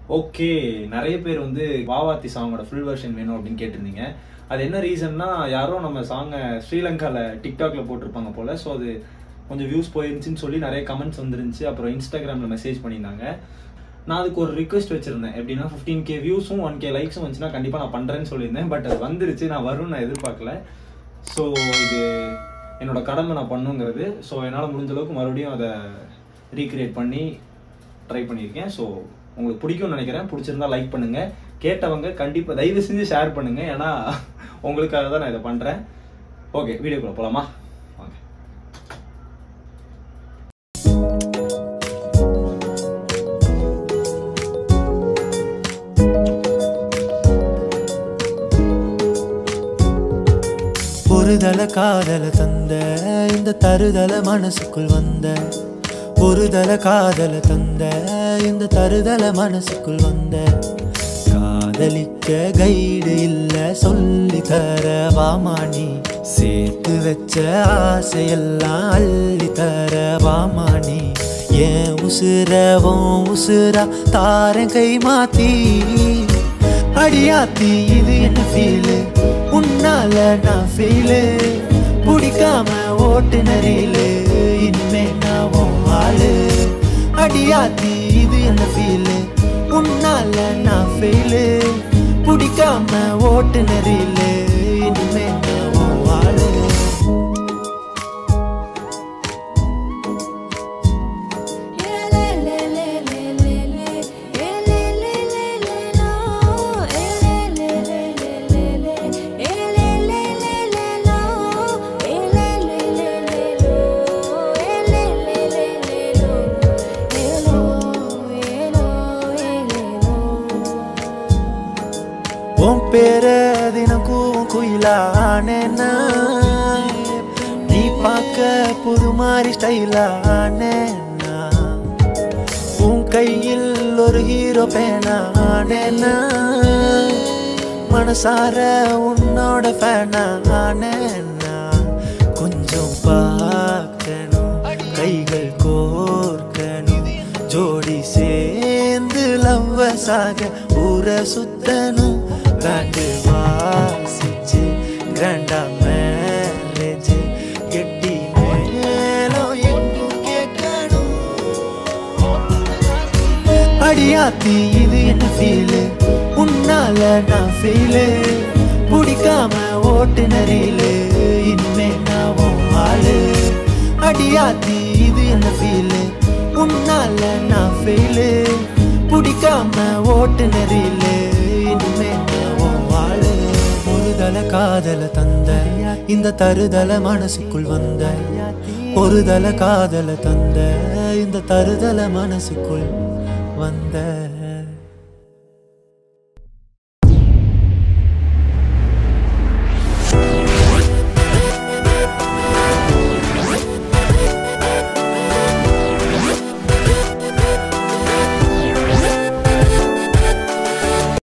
okay நிறைய பேர் வந்து வாவாத்தி சாங்கோட ஃபுல் வெர்ஷன் வேணும் அப்படின்னு கேட்டிருந்தீங்க அது என்ன ரீசன்னா யாரோ நம்ம சாங்கை ஸ்ரீலங்காவில் டிக்டாக்ல போட்டிருப்பாங்க போல ஸோ அது கொஞ்சம் வியூஸ் போயிருந்துச்சுன்னு சொல்லி நிறைய கமெண்ட்ஸ் வந்துருந்துச்சு அப்புறம் இன்ஸ்டாகிராமில் மெசேஜ் பண்ணியிருந்தாங்க நான் அதுக்கு ஒரு ரிக்வெஸ்ட் வச்சிருந்தேன் எப்படின்னா ஃபிஃப்டீன் கே வியூஸும் ஒன் கே லைக்ஸும் வந்துச்சுன்னா கண்டிப்பாக நான் பண்ணுறேன்னு சொல்லியிருந்தேன் பட் அது வந்துருச்சு நான் வரும்னு நான் எதிர்பார்க்கல ஸோ இது என்னோட கடமை நான் பண்ணுங்கிறது ஸோ என்னால் முடிஞ்ச அளவுக்கு மறுபடியும் அதை ரீக்ரியேட் பண்ணி ட்ரை பண்ணியிருக்கேன் ஸோ உங்களுக்கு பிடிக்கும்னு நினைக்கிறேன் பிடிச்சிருந்தா லைக் பண்ணுங்க கேட்டவங்க கண்டிப்பாக தயவு செஞ்சு ஷேர் பண்ணுங்க ஏன்னா உங்களுக்காக தான் நான் இதை பண்ணுறேன் ஓகே வீடியோக்குள்ள போகலாமா வாங்க ஒருதல காதல தந்த இந்த தருதல மனசுக்குள் வந்த ஒருதல காதல தந்த இந்த தருதல மனசுக்குள் வந்த காதலிக்க கைடு இல்ல சொல்லி தர வாமானி சேர்த்து வச்ச ஆசையெல்லாம் அள்ளி தர வாமானி ஏன் உசுரவும் உசுரா தாரன் கை மாத்தி அடியாத்தி இது என்ன ஃபீலு உன்னால நான் ஃபீலு பிடிக்காம ஓட்டுநரிலு இனிமே நான் உன் ஆளு அடியாத்தி இது என்ன ஃபீலு உன்னால நான் ஃபீலு பிடிக்காம ஓட்டுநரிலு இனிமே நான் உன் ஆளு உன் பேர தினக்கும் குயிலானேன்னா நீ பார்க்க புது மாதிரி ஸ்டைலானேன்னா உன் கையில் ஒரு ஹீரோ பேனானேன்னா மனசார உன்னோட ஃபேனானேன்னா கொஞ்சம் பார்க்கணும் கைகள் கோர்க்கணும் ஜோடி சேர்ந்து லவ்வசாக ஊரை சுத்தணும் பேண்டு வாசிச்சு கிராண்டா மேரேஜ் கெட்டி மேலும் எங்கும் கேட்கணும் அடியாத்தி இது என்ன ஃபீலு உன்னால நான் ஃபீலு பிடிக்காம ஓட்டுநரிலு இனிமே நான் உன் ஆளு அடியாத்தி இது என்ன ஃபீலு உன்னால நான் ஃபீலு பிடிக்காம ஓட்டுநரிலு இனிமே நான் உன் ஆளு ஒருதல காதல தந்த இந்த தருதல மனசுக்குள் வந்த ஒருதல காதல தந்த இந்த தருதல மனசுக்குள் வந்த